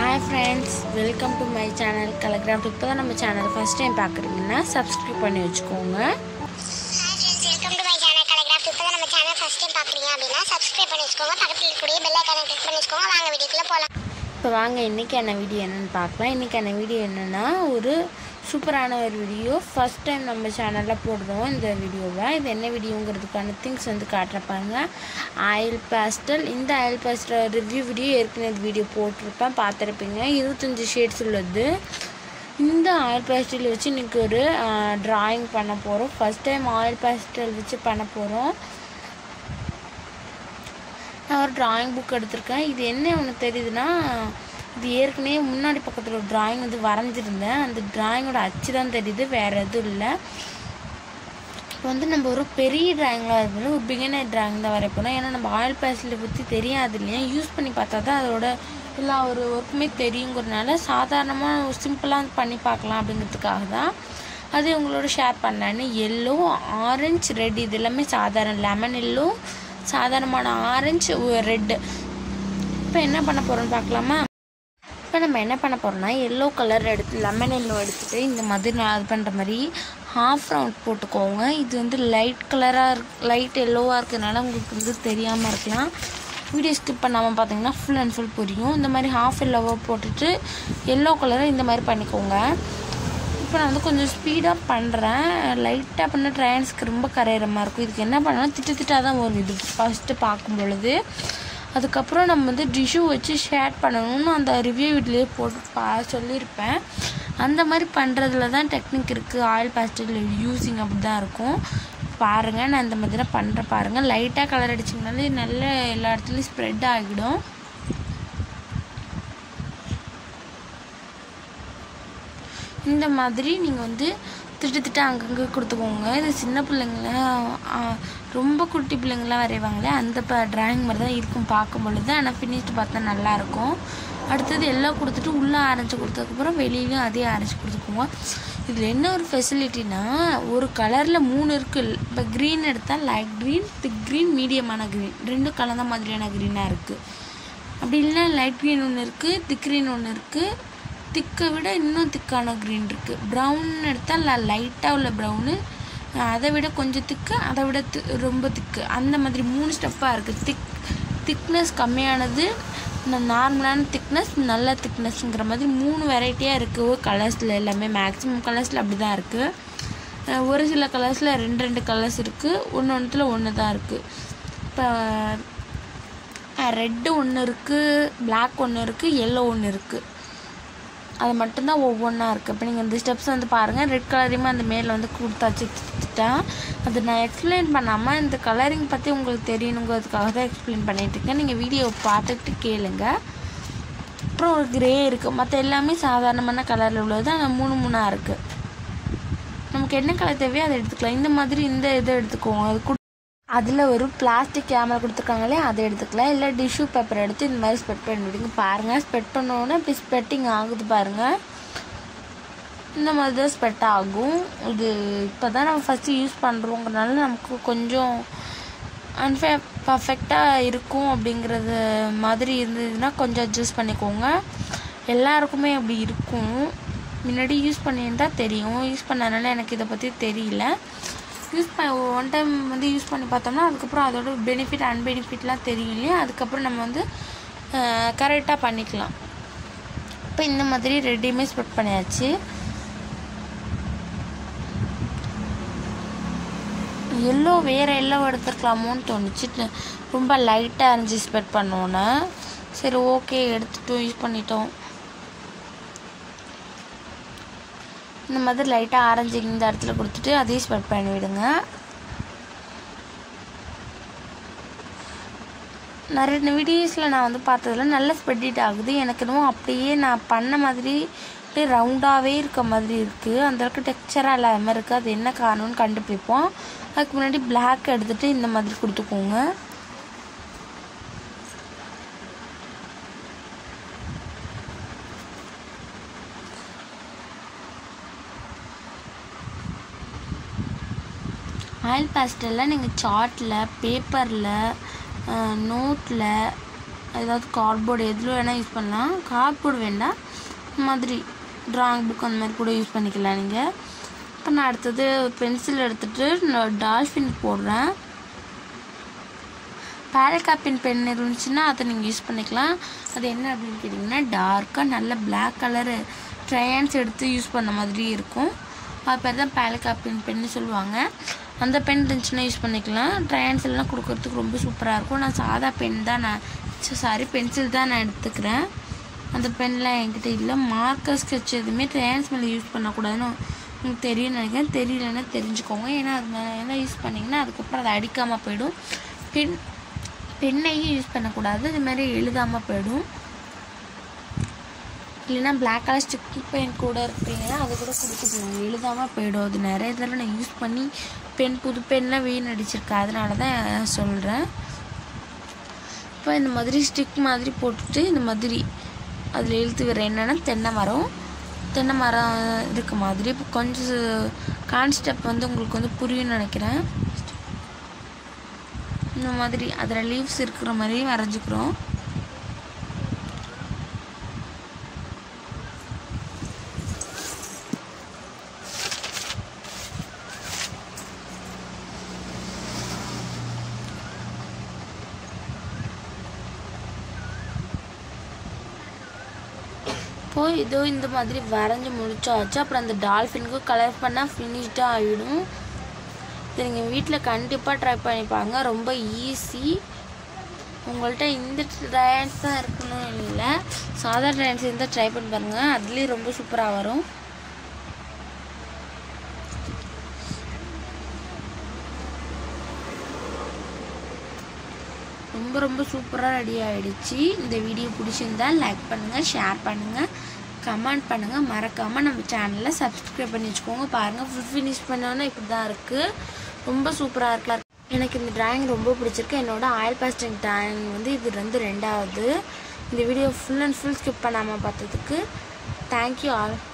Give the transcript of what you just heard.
hi friends welcome to my channel Kalacraft இப்போ தான் நம்ம சேனல் ஃபஸ்ட் டைம் பார்க்குறீங்கன்னா சப்ஸ்கிரைப் பண்ணி வச்சுக்கோங்க hi friends welcome to my channel Kalacraft இப்போ தான் நம்ம சேனல் ஃபஸ்ட் டைம் பார்க்குறீங்க அப்படின்னா சப்ஸ்கிரைப் பண்ணி வச்சுக்கோங்க பக்கத்தில் இருக்கக்கூடிய பெல் ஐக்கானை கிளிக் பண்ணி வச்சுக்கோங்க வாங்க வீடியோக்குள்ளே போகலாம் இப்போ வாங்க இன்றைக்கான வீடியோ என்னென்னு பார்க்கலாம் இன்றைக்கான வீடியோ என்னென்னா ஒரு சூப்பரான ஒரு வீடியோ ஃபஸ்ட் டைம் நம்ம சேனலில் போடுறோம் இந்த வீடியோவை இது என்ன வீடியோங்கிறதுக்கான திங்ஸ் வந்து காட்டுறப்பாங்க ஆயில் பேஸ்டல் இந்த ஆயில் பேஸ்டல் ரிவ்யூ வீடியோ ஏற்கனவே வீடியோ போட்டிருப்பேன் பார்த்துருப்பீங்க இருபத்தஞ்சி ஷேட்ஸ் உள்ளது இந்த ஆயில் பேஸ்டல் வச்சு இன்றைக்கி ஒரு ட்ராயிங் பண்ண போகிறோம் ஃபஸ்ட் டைம் ஆயில் பேஸ்டல் வச்சு பண்ண போகிறோம் நான் ஒரு டிராயிங் புக் எடுத்திருக்கேன் இது என்ன ஒன்று தெரியுதுன்னா இது ஏற்கனவே முன்னாடி பக்கத்தில் ஒரு டிராயிங் வந்து வரைஞ்சிருந்தேன் அந்த டிராயிங்கோட அச்சு தான் தெரியுது வேறு எதுவும் இல்லை இப்போ வந்து நம்ம ஒரு பெரிய டிராயிங்லாம் இருக்கணும் ஒரு பிகினர் டிராயிங் தான் வரைய போகிறோம் ஏன்னா நம்ம ஆயில் பேஸ்டில் பற்றி தெரியாது இல்லையா யூஸ் பண்ணி பார்த்தா தான் அதோட எல்லா ஒரு ஒர்க்குமே தெரியுங்கிறதுனால சாதாரணமாக ஒரு சிம்பிளாக பண்ணி பார்க்கலாம் அப்படிங்கிறதுக்காக தான் அது உங்களோட ஷேர் பண்ணேன்னு எல்லோ ஆரஞ்சு ரெட் இது எல்லாமே சாதாரண லெமன் எல்லோ சாதாரணமான ஆரஞ்சு ரெட்டு இப்போ என்ன பண்ண போகிறோம்னு பார்க்கலாமா இப்போ நம்ம என்ன பண்ண போகிறோம்னா எல்லோ கலர் எடுத்து லெமன் எல்லோ எடுத்துகிட்டு இந்த மாதிரி நான் இது பண்ணுற மாதிரி ஹாஃப் ரவுண்ட் போட்டுக்கோங்க இது வந்து லைட் கலராக இருக்கு லைட் எல்லோவாக இருக்கிறதுனால உங்களுக்கு வந்து தெரியாமல் இருக்கலாம் வீடியோ ஸ்கிப் பண்ணாமல் பார்த்தீங்கன்னா ஃபுல் அண்ட் ஃபுல் புரியும் இந்த மாதிரி ஹாஃப் எல்லோவாக போட்டுட்டு எல்லோ கலரை இந்த மாதிரி பண்ணிக்கோங்க இப்போ நான் வந்து கொஞ்சம் ஸ்பீடாக பண்ணுறேன் லைட்டாக பண்ண ட்ரையான்ஸ்க்கு ரொம்ப கரையிற மாதிரி இருக்கும் இதுக்கு என்ன பண்ணணும் திட்டு திட்டாக தான் வரும் இது ஃபஸ்ட்டு பார்க்கும் பொழுது அதுக்கப்புறம் நம்ம வந்து டிஷ்யூ வச்சு ஷேர் பண்ணணும்னு அந்த ரிவ்யூ வீட்லேயே போட்டு பா சொல்லியிருப்பேன் அந்த மாதிரி பண்ணுறதுல தான் டெக்னிக் இருக்குது ஆயில் பேஸ்டல் யூஸிங் அப்படி தான் இருக்கும் பாருங்கள் நான் இந்த மாதிரி தான் பண்ணுறேன் பாருங்கள் லைட்டாக கலர் அடிச்சிங்கனாலே நல்ல எல்லா இடத்துலையும் ஸ்ப்ரெட் ஆகிடும் இந்த மாதிரி நீங்கள் வந்து திட்டு திட்டு அங்கங்கே கொடுத்துக்கோங்க இது சின்ன பிள்ளைங்கள ரொம்ப குட்டி பிள்ளைங்களாம் வரைவாங்களே அந்த இப்போ ட்ராயிங் மாதிரி தான் இருக்கும் பார்க்கும் பொழுது ஆனால் ஃபினிஷ்டு பார்த்தா நல்லாயிருக்கும் அடுத்தது எல்லாம் கொடுத்துட்டு உள்ளே ஆரஞ்சு கொடுத்ததுக்கப்புறம் வெளியிலையும் அதே ஆரஞ்சு கொடுத்துக்குவோங்க இதில் என்ன ஒரு ஃபெசிலிட்டினா ஒரு கலரில் மூணு இருக்குது இப்போ க்ரீன் எடுத்தால் லைட் க்ரீன் திக் க்ரீன் மீடியமான க்ரீன் ரெண்டும் கலந்த மாதிரியான க்ரீனாக இருக்குது அப்படி இல்லைன்னா லைட் க்ரீன் ஒன்று இருக்குது திக் க்ரீன் ஒன்று இருக்குது திக்கை விட இன்னும் திக்கான க்ரீன் இருக்குது ப்ரௌன் எடுத்தால் லைட்டாக உள்ள ப்ரௌனு அதை விட கொஞ்சம் திக்கு அதை விட தி ரொம்ப திக்கு அந்த மாதிரி மூணு ஸ்டெப்பாக இருக்குது திக் திக்னஸ் கம்மியானது நார்மலான திக்னஸ் நல்ல திக்னஸ்ங்கிற மாதிரி மூணு வெரைட்டியாக இருக்குது கலர்ஸில் எல்லாமே மேக்ஸிமம் கலர்ஸில் அப்படி தான் இருக்குது ஒரு சில கலர்ஸில் ரெண்டு ரெண்டு கலர்ஸ் இருக்குது ஒன்று ஒன்றுத்தில் ஒன்று தான் இருக்குது இப்போ ரெட்டு ஒன்று இருக்குது பிளாக் ஒன்று இருக்குது எல்லோ ஒன்று இருக்குது அது மட்டும்தான் ஒவ்வொன்றா இருக்குது இப்போ நீங்கள் இந்த ஸ்டெப்ஸ் வந்து பாருங்கள் ரெட் கலரையுமே அந்த மேலே வந்து கொடுத்தாச்சு திட்டா அது நான் எக்ஸ்பிளைன் பண்ணாமல் இந்த கலரிங் பற்றி உங்களுக்கு தெரியணுங்கிறதுக்காக தான் எக்ஸ்பிளைன் பண்ணிகிட்ருக்கேன் நீங்கள் வீடியோ பார்த்துட்டு கேளுங்க அப்புறம் ஒரு க்ரே இருக்குது மற்ற எல்லாமே சாதாரணமான கலரில் உள்ளது ஆனால் மூணு மூணாக இருக்குது நமக்கு என்ன கலர் தேவையோ அதை எடுத்துக்கலாம் இந்த மாதிரி இந்த இதை எடுத்துக்கோங்க அது அதில் ஒரு பிளாஸ்டிக் கேமரா கொடுத்துருக்காங்களே அதை எடுத்துக்கலாம் இல்லை டிஷ்யூ பேப்பர் எடுத்து இந்த மாதிரி ஸ்பெட் பண்ணி விடுங்க பாருங்கள் ஸ்பெட் பண்ணோன்னே இப்படி ஸ்பெட்டிங் ஆகுது பாருங்கள் இந்த மாதிரி தான் ஸ்பெட் ஆகும் இது இப்போ தான் நம்ம ஃபஸ்ட்டு யூஸ் பண்ணுறோங்கிறனால நமக்கு கொஞ்சம் அன்ஃபே பர்ஃபெக்டாக இருக்கும் அப்படிங்கிறது மாதிரி இருந்ததுன்னா கொஞ்சம் அட்ஜஸ்ட் பண்ணிக்கோங்க எல்லாருக்குமே அப்படி இருக்கும் முன்னாடி யூஸ் பண்ணியிருந்தால் தெரியும் யூஸ் பண்ணனால எனக்கு இதை பற்றி தெரியல யூஸ் பண்ண ஒன் டைம் வந்து யூஸ் பண்ணி பார்த்தோம்னா அதுக்கப்புறம் அதோட பெனிஃபிட் அன்பெனிஃபிட்லாம் தெரியும் இல்லையா அதுக்கப்புறம் நம்ம வந்து கரெக்டாக பண்ணிக்கலாம் இப்போ இந்த மாதிரி ரெடியுமே ஸ்பெட் பண்ணியாச்சு எல்லோ வேறு எல்லோ எடுத்துருக்கலாமோன்னு தோணுச்சு ரொம்ப லைட்டாக இருந்துச்சு ஸ்பெட் பண்ணோன்னே சரி ஓகே எடுத்துட்டோம் யூஸ் பண்ணிட்டோம் இந்த மாதிரி லைட்டாக ஆரஞ்சு இந்த இடத்துல கொடுத்துட்டு அதையும் ஸ்ப்ரெட் பண்ணி விடுங்க நிறைய வீடியோஸில் நான் வந்து பார்த்ததுல நல்ல ஸ்ப்ரெட் ஆகுது எனக்கு என்னமோ அப்படியே நான் பண்ண மாதிரி அப்படியே ரவுண்டாகவே இருக்க மாதிரி இருக்குது அந்தளவுக்கு டெக்ஸ்சராக இல்லாத மாதிரி இருக்குது அது என்ன காரணம்னு கண்டுபிடிப்போம் அதுக்கு முன்னாடி பிளாக் எடுத்துகிட்டு இந்த மாதிரி கொடுத்துக்கோங்க ஆயில் பேஸ்டலில் நீங்கள் சார்ட்டில் பேப்பரில் நோட்டில் ஏதாவது கார்ட்போர்டு எதில் வேணால் யூஸ் பண்ணலாம் கார்ட்போர்டு வேண்டாம் இந்த மாதிரி ட்ராயிங் புக் அந்த மாதிரி கூட யூஸ் பண்ணிக்கலாம் நீங்கள் இப்போ நான் அடுத்தது பென்சில் எடுத்துகிட்டு நான் டால்ஃபின் போடுறேன் பேரகாப்பின் பென் இருந்துச்சுன்னா அதை நீங்கள் யூஸ் பண்ணிக்கலாம் அது என்ன அப்படின்னு கேட்டிங்கன்னா டார்க்காக நல்ல பிளாக் கலரு ட்ரையான்ஸ் எடுத்து யூஸ் பண்ண மாதிரி இருக்கும் அது பேர் தான் பேலகாப்பின் பென்னு சொல்லுவாங்க அந்த பென் இருந்துச்சுன்னா யூஸ் பண்ணிக்கலாம் ட்ரையான்ஸ் எல்லாம் கொடுக்கறதுக்கு ரொம்ப சூப்பராக இருக்கும் நான் சாதா பென் தான் நான் சாரி பென்சில் தான் நான் எடுத்துக்கிறேன் அந்த பென்லாம் என்கிட்ட இல்லை மார்க்கர் ஸ்கெட்ச் எதுவுமே ட்ரையான்ஸ் மேலே யூஸ் பண்ணக்கூடாதுன்னு உங்களுக்கு தெரியும் நினைக்கிறேன் தெரியலன்னா தெரிஞ்சுக்கோங்க ஏன்னா அது மேலே யூஸ் பண்ணிங்கன்னா அதுக்கப்புறம் அது அடிக்காமல் போயிடும் பென் பெண்ணையும் யூஸ் பண்ணக்கூடாது இது மாதிரி எழுதாமல் போயிடும் இல்லைன்னா பிளாக் கலர் ஸ்டிக் பெயின் கூட இருப்பீங்கன்னா அது கூட கொடுத்துக்கணும் எழுதாமல் போயிடும் அது நிறைய தடவை நான் யூஸ் பண்ணி பென் புது பென்லாம் வீண் அடிச்சிருக்கேன் அதனால தான் சொல்கிறேன் இப்போ இந்த மாதிரி ஸ்டிக் மாதிரி போட்டுட்டு இந்த மாதிரி அதில் எழுத்து வேறு என்னென்னா தென்னை மரம் தென்னை மரம் இருக்க மாதிரி இப்போ கொஞ்சம் கான்ஸ்டெப்ட் வந்து உங்களுக்கு வந்து புரியும்னு நினைக்கிறேன் இந்த மாதிரி அதில் லீவ்ஸ் இருக்கிற மாதிரி வரைஞ்சிக்கிறோம் இப்போ இதோ இந்த மாதிரி வரைஞ்சி முடிச்சாச்சு அப்புறம் அந்த டால்ஃபினுக்கு கலர் பண்ணால் ஃபினிஷ்டாக ஆகிடும் இதை நீங்கள் வீட்டில் கண்டிப்பாக ட்ரை பண்ணிப்பாங்க ரொம்ப ஈஸி உங்கள்கிட்ட இந்த ட்ரையான்ஸ் தான் இருக்கணும் இல்லை சாதா ட்ரையான்ஸ் இருந்தால் ட்ரை பண்ணி பாருங்கள் அதுலேயும் ரொம்ப சூப்பராக வரும் ரொம்ப ரொம்ப சூப்பராக ரெடி ஆகிடுச்சு இந்த வீடியோ பிடிச்சிருந்தா லைக் பண்ணுங்கள் ஷேர் பண்ணுங்கள் கமெண்ட் பண்ணுங்கள் மறக்காமல் நம்ம சேனலை சப்ஸ்கிரைப் பண்ணி வச்சுக்கோங்க பாருங்கள் ஃபுல் ஃபினிஷ் பண்ணோன்னே இப்படி தான் இருக்குது ரொம்ப சூப்பராக இருக்கலாம் எனக்கு இந்த டிராயிங் ரொம்ப பிடிச்சிருக்கு என்னோட ஆயில் பேஸ்டிங் டிராயிங் வந்து இது வந்து ரெண்டாவது இந்த video full and full skip பண்ணாமல் பார்த்ததுக்கு தேங்க்யூ ஆல்